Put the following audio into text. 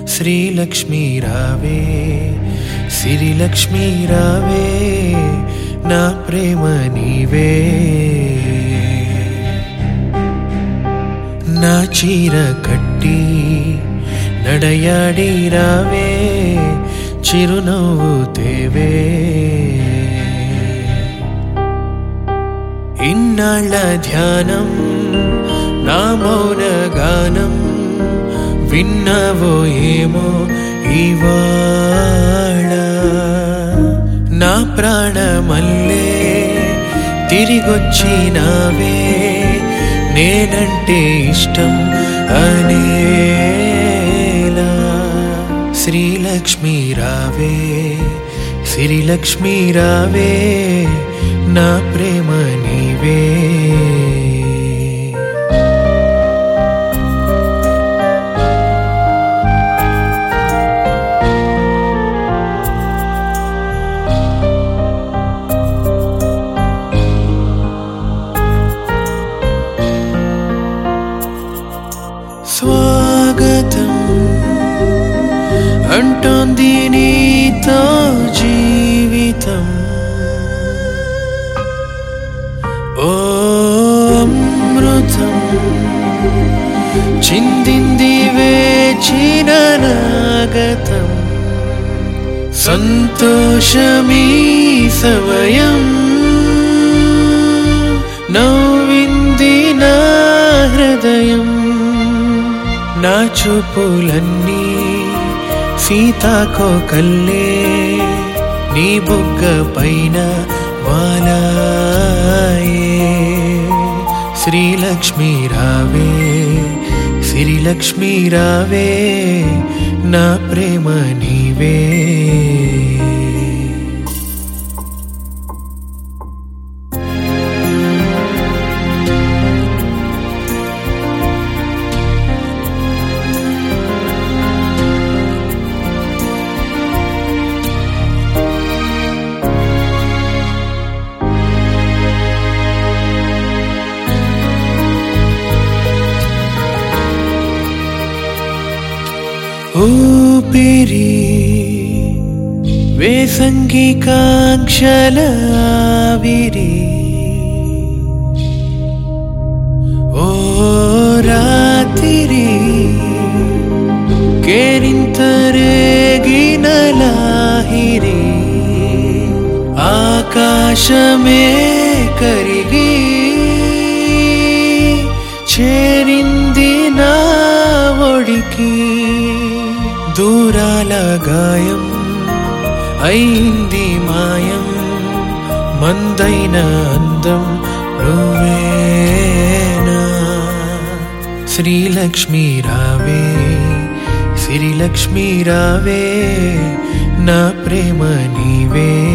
శ్రీలక్ష్మీ రావే సిరిలక్ష్మీ రావే నా ప్రేమ నీవే నా చీర కట్టి నడయాడి రావే చిరునవ్వు తేవే ఇన్నాళ్ళ ధ్యానం నా మౌన గానం విన్నావో ఏమో ఇవాళ నా ప్రాణమల్లే తిరిగొచ్చినావే నేనంటే ఇష్టం అనేలా శ్రీలక్ష్మీ రావే సిరిలక్ష్మీ రావే నా ప్రేమ నీవే స్వాగతం అంటోంది నీతో జీవితం ఓ అమృతం చిందింది వేచిన నాగతం సంతోషమీ సమయం నవ్వింది నా హృదయం నా చూపులన్నీ సీతాకోకల్లే నీ బుగ్గ పైన వాలాయే శ్రీలక్ష్మీ రావే సిరిలక్ష్మీ రావే నా ప్రేమ నీవే ఊపిరి వేసంగి కాంక్షల ఆవిరి ఓ రాత్రి కేరింతరేగిన లాహిరి ఆకాశమే కరిగి చేరింది నా ఒడికి దూరాల గాయం అయింది మాయం మందైన అందం నువ్వేనా శ్రీలక్ష్మీ రావే సిరిలక్ష్మీ రావే నా ప్రేమ నీవే